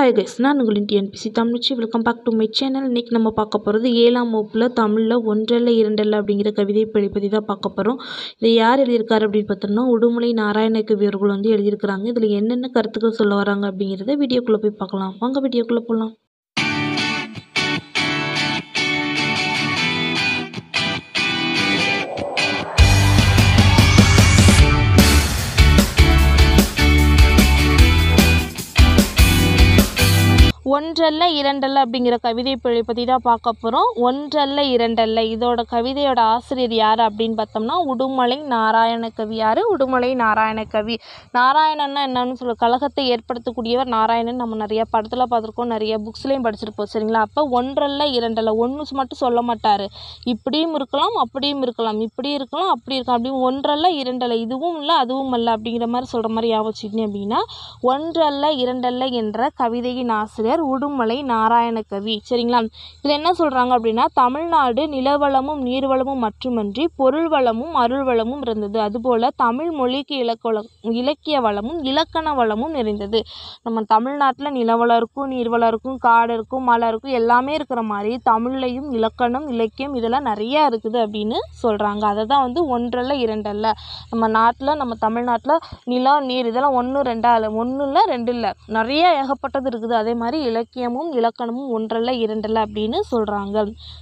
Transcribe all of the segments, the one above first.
hi guys நான் உங்களின் TNPSC தமிழ்ச்சி welcome back to my channel இன்றைக்கி நம்ம பார்க்க போகிறது ஏழாம் வகுப்பில் தமிழில் ஒன்றல்ல இரண்டல்ல அப்படிங்கிற கவிதை படி பற்றி தான் பார்க்க போகிறோம் இதை யார் எழுதியிருக்காரு அப்படின்னு பார்த்தோம்னா உடுமலை நாராயணகவி அவர்கள் வந்து எழுதியிருக்கிறாங்க இதில் என்னென்ன கருத்துக்கள் சொல்ல வராங்க அப்படிங்கிறத வீடியோக்குள்ளே போய் பார்க்கலாம் வாங்க வீடியோக்குள்ளே போகலாம் ஒன்றல்ல இரண்டல்ல அப்படிங்கிற கவிதை பிழை பற்றி தான் பார்க்க போகிறோம் ஒன்றல்ல இரண்டல்ல இதோட கவிதையோட ஆசிரியர் யார் அப்படின்னு பார்த்தோம்னா உடுமலை நாராயணகவி யார் உடுமலை நாராயணகவி நாராயணன்னா என்னன்னு சொல்ல கழகத்தை ஏற்படுத்தக்கூடியவர் நாராயணன் நம்ம நிறைய படத்தில் பார்த்துருக்கோம் நிறைய புக்ஸ்லேயும் படிச்சிருப்போம் சரிங்களா அப்போ ஒன்றல்ல இரண்டல்ல ஒன்று மட்டும் சொல்ல மாட்டார் இப்படியும் இருக்கலாம் அப்படியும் இருக்கலாம் இப்படி இருக்கலாம் அப்படி இருக்கலாம் அப்படி ஒன்றல்ல இரண்டல்ல இதுவும் இல்லை அதுவும் இல்லை அப்படிங்கிற மாதிரி சொல்கிற மாதிரி ஞாபகம் வச்சுக்கிட்டீங்க அப்படின்னா ஒன்றல்ல இரண்டல்ல என்ற கவிதையின் ஆசிரியர் உடுமலை நாராயணகவி சரிங்களா இதில் என்ன சொல்கிறாங்க அப்படின்னா தமிழ்நாடு நிலவளமும் நீர்வளமும் மட்டுமன்றி பொருள் வளமும் அருள் வளமும் இருந்தது அதுபோல் தமிழ் மொழிக்கு இலக்க வளம் இலக்கிய வளமும் இலக்கண வளமும் நிறைந்தது நம்ம தமிழ்நாட்டில் நிலவளம் இருக்கும் நீர்வளம் இருக்கும் காடு இருக்கும் மலை இருக்கும் எல்லாமே இருக்கிற மாதிரி தமிழ்லையும் இலக்கணம் இலக்கியம் இதெல்லாம் நிறையா இருக்குது அப்படின்னு சொல்கிறாங்க அதை தான் வந்து ஒன்றல்ல இரண்டல்ல நம்ம நாட்டில் நம்ம தமிழ்நாட்டில் நிலம் நீர் இதெல்லாம் ஒன்று ரெண்டா இல்லை ஒன்று இல்லை ரெண்டு இல்லை நிறைய ஏகப்பட்டது இருக்குது அதே மாதிரி இலக்கியமும் இலக்கணமும் ஒன்றல்ல இரண்டல்ல அப்படின்னு சொல்கிறாங்க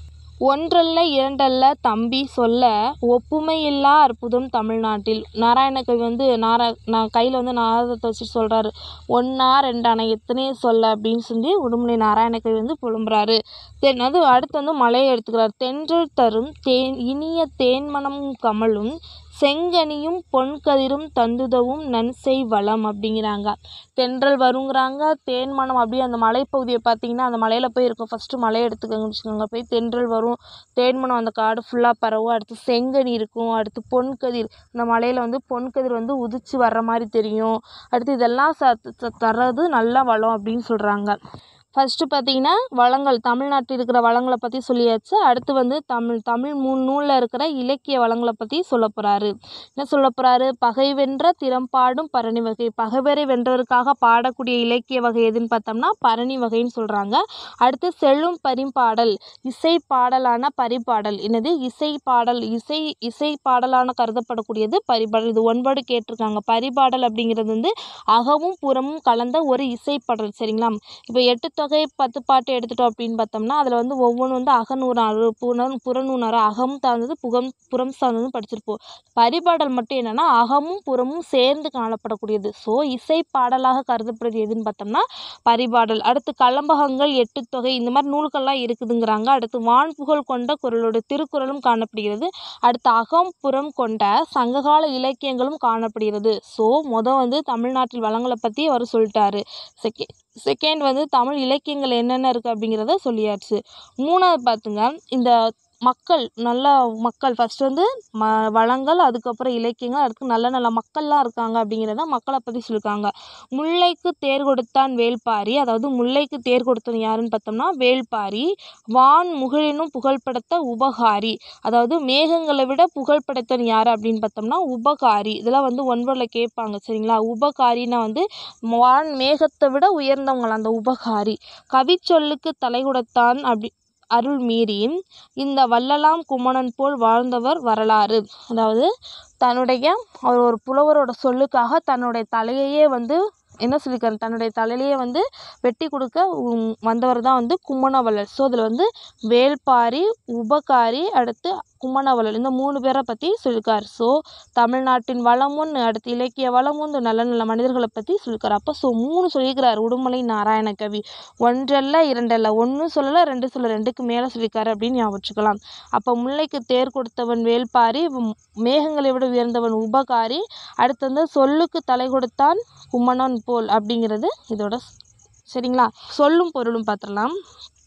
ஒன்றல்ல இரண்டல்ல தம்பி சொல்ல ஒப்புமையில்லா அற்புதம் தமிழ்நாட்டில் நாராயணகவி வந்து நாரா நான் கையில் வந்து நாரதத்தை வச்சு சொல்கிறாரு ஒன்றா ரெண்டான எத்தனையோ சொல்ல அப்படின்னு சொல்லி உடுமலை நாராயணகவி வந்து புலம்புறாரு தென் அது அடுத்து வந்து மலையை எடுத்துக்கிறார் தென்றல் தரும் தேன் இனிய தேன்மணமும் கமலும் செங்கனியும் பொன்கதிரும் தந்துதவும் நன்செய் வளம் அப்படிங்கிறாங்க தென்றல் வருங்கிறாங்க தேன்மணம் அப்படியே அந்த மலைப்பகுதியை பார்த்தீங்கன்னா அந்த மலையில் போய் இருக்கும் ஃபஸ்ட்டு மலையை எடுத்துக்கோங்கன்னு வச்சுக்கோங்க போய் தென்றல் வரும் தேன்மணம் அந்த காடு ஃபுல்லாக பரவும் அடுத்து செங்கனி இருக்கும் அடுத்து பொன்கதிர் அந்த மலையில் வந்து பொன்கதிர் வந்து உதிச்சு வர்ற மாதிரி தெரியும் அடுத்து இதெல்லாம் ச ச- தர்றது நல்ல வளம் அப்படின்னு சொல்கிறாங்க ஃபஸ்ட்டு பார்த்தீங்கன்னா வளங்கள் தமிழ்நாட்டில் இருக்கிற வளங்களை பற்றி சொல்லியாச்சு அடுத்து வந்து தமிழ் தமிழ் மூணு நூலில் இருக்கிற இலக்கிய வளங்களை பற்றி சொல்ல போகிறாரு என்ன சொல்ல போகிறாரு பகை வென்ற திறம்பாடும் பரணி வகை பகைவரை வென்றதற்காக பாடக்கூடிய இலக்கிய வகை எதுன்னு பார்த்தோம்னா பரணி வகைன்னு சொல்கிறாங்க அடுத்து செல்லும் பரிம்பாடல் இசை பாடலான பரிபாடல் என்னது இசை பாடல் இசை இசை பாடலான கருதப்படக்கூடியது பரிபாடல் இது ஒன்பது கேட்டிருக்காங்க பரிபாடல் அப்படிங்கிறது வந்து அகமும் புறமும் கலந்த ஒரு இசைப்பாடல் சரிங்களா இப்போ எட்டு தொகை பத்து பாட்டு எடுத்துட்டோம் அப்படின்னு பார்த்தோம்னா அதில் வந்து ஒவ்வொன்றும் வந்து அகநூறாறு புறம் புறநூறாறு அகம் சார்ந்தது புகம் புறம் சார்ந்ததும் படிச்சிருப்போம் பரிபாடல் மட்டும் என்னன்னா அகமும் புறமும் சேர்ந்து காணப்படக்கூடியது ஸோ இசை பாடலாக கருதப்படுறது எதுன்னு பார்த்தோம்னா பரிபாடல் அடுத்து கலம்பகங்கள் எட்டு தொகை இந்த மாதிரி நூல்கள்லாம் இருக்குதுங்கிறாங்க அடுத்து வான் புகழ் கொண்ட குரலோட திருக்குறளும் காணப்படுகிறது அடுத்து அகம் புறம் கொண்ட சங்ககால இலக்கியங்களும் காணப்படுகிறது ஸோ மொதல் வந்து தமிழ்நாட்டில் வளங்களை பற்றி அவர் சொல்லிட்டாரு செகண்ட் செகண்ட் வந்து தமிழ் இலக்கியங்கள் என்னென்ன இருக்குது அப்படிங்கிறத சொல்லியாச்சு மூணாவது பார்த்துங்க இந்த மக்கள் நல்ல மக்கள் ஃபஸ்ட் வந்து ம வளங்கள் அதுக்கப்புறம் இலக்கியங்கள் அடுத்து நல்ல நல்ல மக்கள்லாம் இருக்காங்க அப்படிங்கிறத மக்களை பற்றி சொல்லியிருக்காங்க முல்லைக்கு தேர் கொடுத்தான் வேள்பாரி அதாவது முல்லைக்கு தேர் கொடுத்தவன் யாருன்னு பார்த்தோம்னா வேள்பாரி வான் முகிலினும் புகழ்படுத்த உபகாரி அதாவது மேகங்களை விட புகழ்படுத்தவன் யார் அப்படின்னு பார்த்தோம்னா உபகாரி இதெல்லாம் வந்து ஒன்பதில் கேட்பாங்க சரிங்களா உபகாரின்னா வந்து வான் மேகத்தை விட உயர்ந்தவங்க அந்த உபகாரி கவிச்சொல்லுக்கு தலை கொடுத்தான் அப்படி அருள் மீறி இந்த வள்ளலாம் குமணன் போல் வாழ்ந்தவர் வரலாறு அதாவது தன்னுடைய அவர் ஒரு புலவரோட சொல்லுக்காக தன்னுடைய தலையையே வந்து என்ன சொல்லியிருக்காரு தன்னுடைய தலையிலேயே வந்து வெட்டி கொடுக்க உம், வந்தவர் தான் வந்து கும்மணவள்ளல் ஸோ இதில் வந்து வேள்பாரி உபகாரி அடுத்து கும்மணவள்ளல் இந்த மூணு பேரை பற்றி சொல்லியிருக்காரு ஸோ தமிழ்நாட்டின் வளம் ஒன்று அடுத்து இலக்கிய வளம் ஒன்று நல்ல நல்ல மனிதர்களை பற்றி சொல்லியிருக்காரு அப்போ ஸோ மூணு சொல்லியிருக்கிறார் உடுமலை நாராயணகவி ஒன்றல்ல இரண்டல்ல ஒன்று சொல்லலை ரெண்டு சொல்ல ரெண்டுக்கு மேலே சொல்லியிருக்காரு அப்படின்னு ஞாபகம் வச்சுக்கலாம் அப்போ முல்லைக்கு தேர் கொடுத்தவன் வேள்பாரி உம், மேகங்களை விட உயர்ந்தவன் உபகாரி அடுத்து வந்து சொல்லுக்கு தலை கொடுத்தான் கும்மணன் போல் அப்படிங்கிறது இதோட ஸ்- சரிங்களா சொல்லும் பொருளும் பார்த்துடலாம்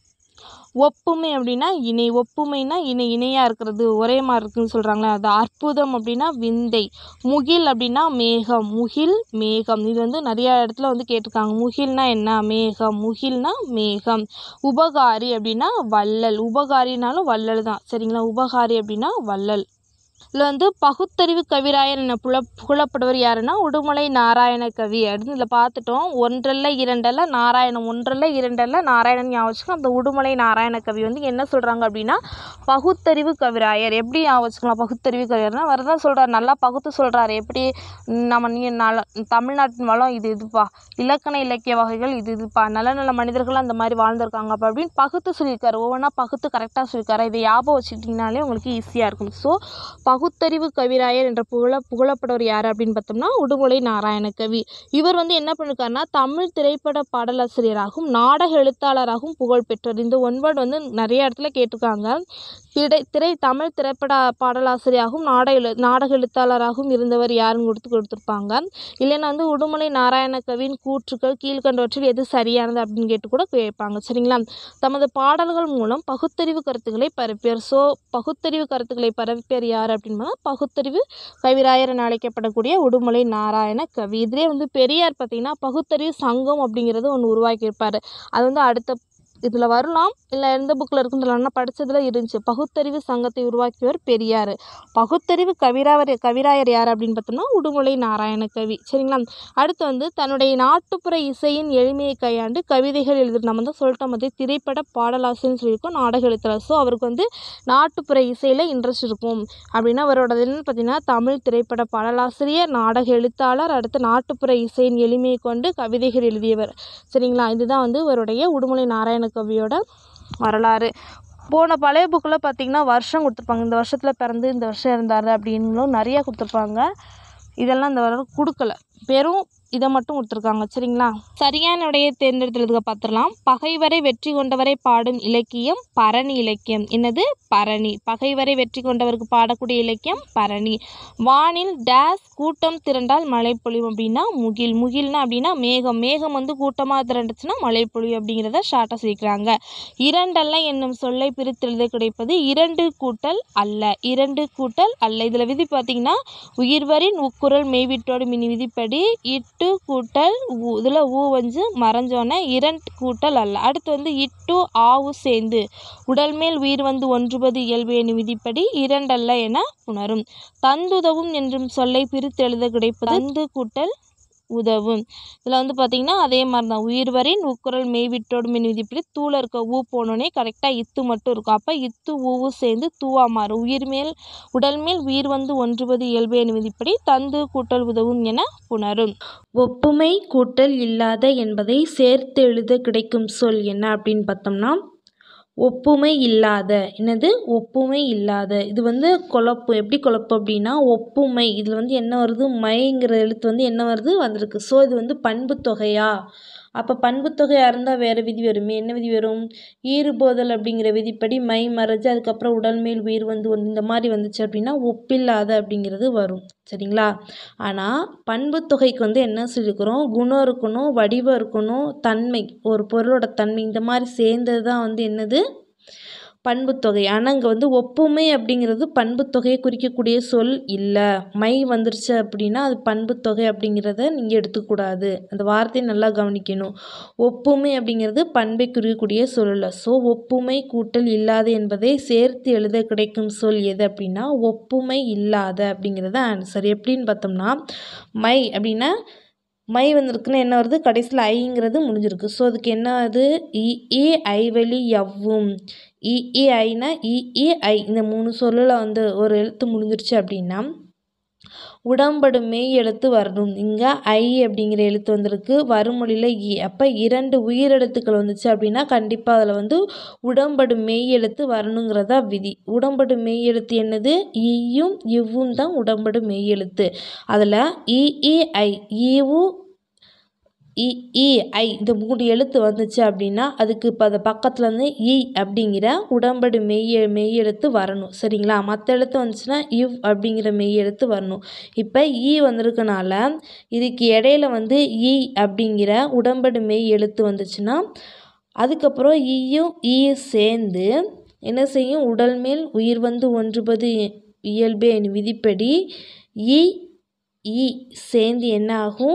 ஒப்புமை அப்படின்னா இணை ஒப்புமைனா இணை இணையாக இருக்கிறது ஒரே மாதிரி இருக்குன்னு சொல்கிறாங்களே அது அற்புதம் அப்படின்னா விந்தை முகில் அப்படின்னா மேகம் முகில் மேகம் இது வந்து நிறைய இடத்துல வந்து கேட்டிருக்காங்க முகில்னா என்ன மேகம் முகில்னா மேகம் உபகாரி அப்படின்னா வள்ளல் உபகாரினாலும் வள்ளல் தான் சரிங்களா உபகாரி அப்படின்னா வள்ளல் இதில் வந்து பகுத்தறிவு கவிராயர் என புல புகழப்படுவர் யாருன்னா உடுமலை நாராயண கவி அப்படின்னு இதில் பார்த்துட்டோம் ஒன்றல்ல இரண்டல்ல நாராயணம் ஒன்றல்ல இரண்டல்ல நாராயணன் ஞாபகம் வச்சுக்கணும் அந்த உடுமலை நாராயண கவி வந்து என்ன சொல்கிறாங்க அப்படின்னா பகுத்தறிவு கவிராயர் எப்படி ஞாபகம் வச்சுக்கலாம் பகுத்தறிவு கவிராயர்னா வரதான் சொல்கிறார் நல்லா பகுத்து சொல்கிறாரு எப்படி நம்ம நீ நல்ல தமிழ்நாட்டின் வளம் இது இதுப்பா இலக்கண இலக்கிய வகைகள் இது இதுப்பா நல்ல நல்ல மனிதர்கள் அந்த மாதிரி வாழ்ந்திருக்காங்க அப்போ அப்படின்னு பகுத்து சொல்லியிருக்காரு ஒவ்வொன்றா பகுத்து கரெக்டாக சொல்லியிருக்காரு இதை ஞாபகம் வச்சுக்கிட்டிங்கனாலே உங்களுக்கு ஈஸியாக இருக்கும் ஸோ பகுத்தறிவு கவிராயர் என்ற புகழ புகழப்படுவர் யார் அப்படின்னு பார்த்தோம்னா உடுமலை நாராயண கவி இவர் வந்து என்ன பண்ணிருக்காருன்னா தமிழ் திரைப்பட பாடலாசிரியராகவும் நாடக எழுத்தாளராகவும் புகழ் பெற்றவர் இந்த ஒன் வேர்டு வந்து நிறைய இடத்துல கேட்டிருக்காங்க திரை திரை தமிழ் திரைப்பட பாடலாசிரியராகவும் நாடக எழு நாடக எழுத்தாளராகவும் இருந்தவர் யாருன்னு கொடுத்து கொடுத்துருப்பாங்க இல்லைன்னா வந்து உடுமலை நாராயண கவியின் கூற்றுக்கள் கீழ்கண்டவற்றில் எது சரியானது அப்படின்னு கேட்டு கூட கேட்பாங்க சரிங்களா தமது பாடல்கள் மூலம் பகுத்தறிவு கருத்துக்களை பரப்பியர் ஸோ பகுத்தறிவு கருத்துக்களை பரப்பியர் யார் அப்படின்னா பகுத்தறிவு கவிராயர் என அழைக்கப்படக்கூடிய உடுமலை நாராயண கவி இதிலே வந்து பெரியார் பார்த்தீங்கன்னா பகுத்தறிவு சங்கம் அப்படிங்கிறது ஒன்று உருவாக்கியிருப்பார் அது வந்து அடுத்த இதில் வரலாம் இல்லை எந்த புக்கில் இருக்குன்னு தெரியல படித்ததில் இருந்துச்சு பகுத்தறிவு சங்கத்தை உருவாக்கியவர் பெரியார் பகுத்தறிவு கவிராவர் கவிராயர் யார் அப்படின்னு பார்த்தோம்னா உடுமலை நாராயண கவி சரிங்களா அடுத்து வந்து தன்னுடைய நாட்டுப்புற இசையின் எளிமையை கையாண்டு கவிதைகள் எழுது நம்ம தான் சொல்லிட்டோம் வந்து திரைப்பட பாடலாசிரியர்னு சொல்லியிருக்கோம் நாடக எழுத்தாளர் ஸோ அவருக்கு வந்து நாட்டுப்புற இசையில் இன்ட்ரெஸ்ட் இருக்கும் அப்படின்னா அவரோட என்னன்னு பார்த்தீங்கன்னா தமிழ் திரைப்பட பாடலாசிரியர் நாடக எழுத்தாளர் அடுத்து நாட்டுப்புற இசையின் எளிமையை கொண்டு கவிதைகள் எழுதியவர் சரிங்களா இதுதான் வந்து இவருடைய உடுமலை நாராயண கவியோட வரலாறு போன பழைய புக்கில் பார்த்தீங்கன்னா வருஷம் கொடுத்துருப்பாங்க இந்த வருஷத்தில் பிறந்து இந்த வருஷம் இருந்தார் அப்படின்னும் நிறையா கொடுத்துருப்பாங்க இதெல்லாம் இந்த வருடம் கொடுக்கல வெறும் இதை மட்டும் கொடுத்துருக்காங்க சரிங்களா சரியான விடையை தேர்ந்தெடுத்துறதுக்கு பார்த்துடலாம் பகைவரை வெற்றி கொண்டவரை பாடும் இலக்கியம் பரணி இலக்கியம் என்னது பரணி பகைவரை வெற்றி கொண்டவருக்கு பாடக்கூடிய இலக்கியம் பரணி வானில் டேஸ் கூட்டம் திரண்டால் மழை பொழியும் அப்படின்னா முகில் முகில்னா அப்படின்னா மேகம் மேகம் வந்து கூட்டமாக திரண்டுச்சுன்னா மழை பொழியும் அப்படிங்கிறத ஷார்ட்டாக சொல்லிக்கிறாங்க இரண்டல்ல என்னும் சொல்லை பிரித்தெழுத கிடைப்பது இரண்டு கூட்டல் அல்ல இரண்டு கூட்டல் அல்ல இதில் விதி பார்த்தீங்கன்னா உயிர்வரின் உக்குரல் மெய்விட்டோடு மினி விதிப்படி இட்டு கூட்டல் ஊ இதில் ஊ வந்து மறைஞ்சோன்னே இரண்டு கூட்டல் அல்ல அடுத்து வந்து இட்டு ஆவு சேர்ந்து உடல் மேல் உயிர் வந்து ஒன்றுபது இயல்பு எனும் விதிப்படி இரண்டல்ல என உணரும் தந்துதவும் என்றும் சொல்லை பிரித்து எழுத கிடைப்பது தந்து கூட்டல் உதவும் இதில் வந்து பார்த்திங்கன்னா அதே மாதிரி தான் உயிர்வரின் உக்குரல் மெய்விட்டோடு மின் விதிப்படி தூள இருக்க ஊ போனோடனே கரெக்டாக இத்து மட்டும் இருக்கும் அப்போ இத்து ஊவு சேர்ந்து தூவா மாறும் உயிர் மேல் உடல் மேல் உயிர் வந்து ஒன்றுபது இயல்பு எனும் விதிப்படி தந்து கூட்டல் உதவும் என புணரும் ஒப்புமை கூட்டல் இல்லாத என்பதை சேர்த்து எழுத கிடைக்கும் சொல் என்ன அப்படின்னு பார்த்தோம்னா ஒப்புமை இல்லாத என்னது ஒப்புமை இல்லாத இது வந்து குழப்பம் எப்படி குழப்பம் அப்படின்னா ஒப்புமை இதில் வந்து என்ன வருது மைங்கிற எழுத்து வந்து என்ன வருது வந்திருக்கு ஸோ இது வந்து பண்பு தொகையா அப்போ பண்பு தொகையாக இருந்தால் வேறு விதி வருமே என்ன விதி வரும் ஈறுபோதல் அப்படிங்கிற விதிப்படி மை மறைஞ்சு அதுக்கப்புறம் உடல் மேல் உயிர் வந்து ஒன்று இந்த மாதிரி வந்துச்சு அப்படின்னா ஒப்பில்லாத அப்படிங்கிறது வரும் சரிங்களா ஆனால் பண்பு தொகைக்கு வந்து என்ன சொல்லியிருக்கிறோம் குணம் இருக்கணும் வடிவம் இருக்கணும் தன்மை ஒரு பொருளோட தன்மை இந்த மாதிரி சேர்ந்தது தான் வந்து என்னது பண்புத்தொகை ஆனால் இங்கே வந்து ஒப்புமை அப்படிங்கிறது பண்புத்தொகையை குறிக்கக்கூடிய சொல் இல்லை மை வந்துருச்சு அப்படின்னா அது பண்புத்தொகை அப்படிங்கிறத நீங்கள் எடுத்துக்கூடாது அந்த வார்த்தையை நல்லா கவனிக்கணும் ஒப்புமை அப்படிங்கிறது பண்பை குறிக்கக்கூடிய சொல் இல்லை ஸோ ஒப்புமை கூட்டல் இல்லாத என்பதை சேர்த்து எழுத கிடைக்கும் சொல் எது அப்படின்னா ஒப்புமை இல்லாத அப்படிங்கிறது ஆன்சர் எப்படின்னு பார்த்தோம்னா மை அப்படின்னா மை வந்திருக்குன்னா என்ன வருது கடைசியில் ஐங்கிறது முடிஞ்சிருக்கு ஸோ அதுக்கு என்ன அது இ ஏ ஐவழி எவ்வும் இ ஏ ஐனா இ ஏ ஐ இந்த மூணு சொல்லில் வந்து ஒரு எழுத்து முடிஞ்சிருச்சு அப்படின்னா உடம்படு மெய் எழுத்து வரணும் இங்கே ஐ அப்படிங்கிற எழுத்து வந்திருக்கு வருமொழியில் இ அப்போ இரண்டு உயிர் எழுத்துக்கள் வந்துச்சு அப்படின்னா கண்டிப்பாக அதில் வந்து உடம்படு மெய் எழுத்து வரணுங்கிறதா விதி உடம்படு மெய் எழுத்து என்னது ஈயும் இவ்வும் தான் உடம்படு மெய் எழுத்து அதில் இ ஏ ஐ ஈவு இ இ ஐ இந்த மூணு எழுத்து வந்துச்சு அப்படின்னா அதுக்கு இப்போ அது பக்கத்தில் வந்து இ அப்படிங்கிற உடம்படு மெய் மெய் எழுத்து வரணும் சரிங்களா மற்ற எழுத்து வந்துச்சுன்னா இவ் அப்படிங்கிற மெய் எழுத்து வரணும் இப்போ ஈ வந்திருக்கனால இதுக்கு இடையில வந்து இ அப்படிங்கிற உடம்படு மெய் எழுத்து வந்துச்சுன்னா அதுக்கப்புறம் ஈயும் ஈயும் சேர்ந்து என்ன செய்யும் உடல் மேல் உயிர் வந்து ஒன்றுபது இயல்பே விதிப்படி இ ஈ சேர்ந்து என்ன ஆகும்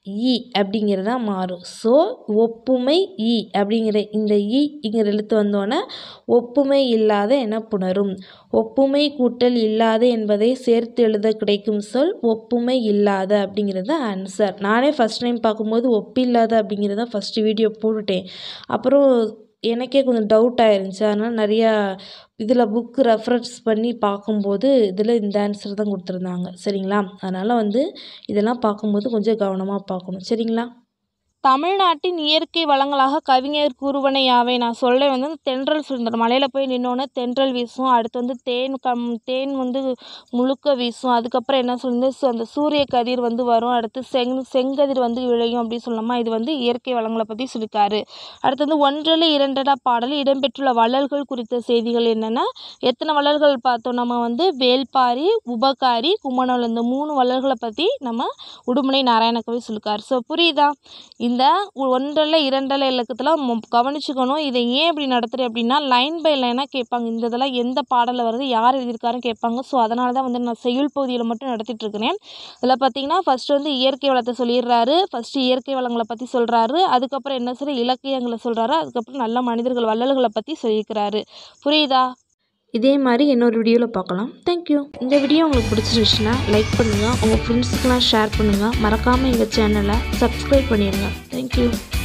இ அப்படிங்கிறதா மாறும் ஸோ ஒப்புமை இ அப்படிங்கிற இந்த இங்கிற எழுத்து வந்தோடனே ஒப்புமை இல்லாத என புணரும் ஒப்புமை கூட்டல் இல்லாத என்பதை சேர்த்து எழுத கிடைக்கும் சொல் ஒப்புமை இல்லாத அப்படிங்கிறது ஆன்சர் நானே ஃபஸ்ட் டைம் பார்க்கும்போது ஒப்பில்லாத அப்படிங்கிறத ஃபஸ்ட்டு வீடியோ போட்டுட்டேன் அப்புறம் எனக்கே கொஞ்சம் டவுட் ஆயிருந்துச்சு அதனால் நிறையா இதில் புக்கு ரெஃபரன்ஸ் பண்ணி பார்க்கும்போது இதில் இந்த ஆன்சர் தான் கொடுத்துருந்தாங்க சரிங்களா அதனால் வந்து இதெல்லாம் பார்க்கும்போது கொஞ்சம் கவனமாக பார்க்கணும் சரிங்களா தமிழ்நாட்டின் இயற்கை வளங்களாக கவிஞர் கூறுவன யாவை நான் சொல்ல வந்து இந்த தென்றல் சுதந்திரம் மலையில் போய் நின்னோன்னே தென்றல் வீசும் அடுத்து வந்து தேன் கம் தேன் வந்து முழுக்க வீசும் அதுக்கப்புறம் என்ன சொல்லுது சு- அந்த சூரிய கதிர் வந்து வரும் அடுத்து செங் செங்கதிர் வந்து விளையும் அப்படின்னு சொல்லலாமா இது வந்து இயற்கை வளங்களை பற்றி சொல்லியிருக்காரு அடுத்து வந்து ஒன்றில் இரண்டடா பாடலில் இடம்பெற்றுள்ள வள்ளல்கள் குறித்த செய்திகள் என்னென்னா எத்தனை வள்ளல்கள் பார்த்தோம் நம்ம வந்து வேல்பாரி உபகாரி குமணல் இந்த மூணு வள்ளல்களை பற்றி நம்ம உடுமலை நாராயணகவி சொல்லியிருக்காரு ஸோ புரியுதா இந்த ஒன்றல்ல இரண்டல்ல இலக்கத்தில் கவனிச்சுக்கணும் இதை ஏன் இப்படி நடத்துகிறேன் அப்படின்னா லைன் பை லைனாக கேட்பாங்க இந்த இதெல்லாம் எந்த பாடலில் வருது யார் எழுதியிருக்காருன்னு கேட்பாங்க ஸோ அதனால தான் வந்து நான் செய்யுள் பகுதியில் மட்டும் நடத்திட்டு இருக்கிறேன் இதில் பார்த்தீங்கன்னா ஃபஸ்ட்டு வந்து இயற்கை வளத்தை சொல்லிடுறாரு ஃபஸ்ட்டு இயற்கை வளங்களை பற்றி சொல்கிறாரு அதுக்கப்புறம் என்ன சொல்லி இலக்கியங்களை சொல்கிறாரு அதுக்கப்புறம் நல்ல மனிதர்கள் வள்ளல்களை பற்றி சொல்லியிருக்கிறாரு புரியுதா இதே மாதிரி இன்னொரு வீடியோவில் பார்க்கலாம் தேங்க்யூ இந்த வீடியோ உங்களுக்கு பிடிச்சிருந்துச்சுன்னா லைக் பண்ணுங்கள் உங்கள் ஃப்ரெண்ட்ஸுக்கெலாம் ஷேர் பண்ணுங்கள் மறக்காமல் எங்கள் சேனலை சப்ஸ்கிரைப் பண்ணிடுங்க தேங்க்யூ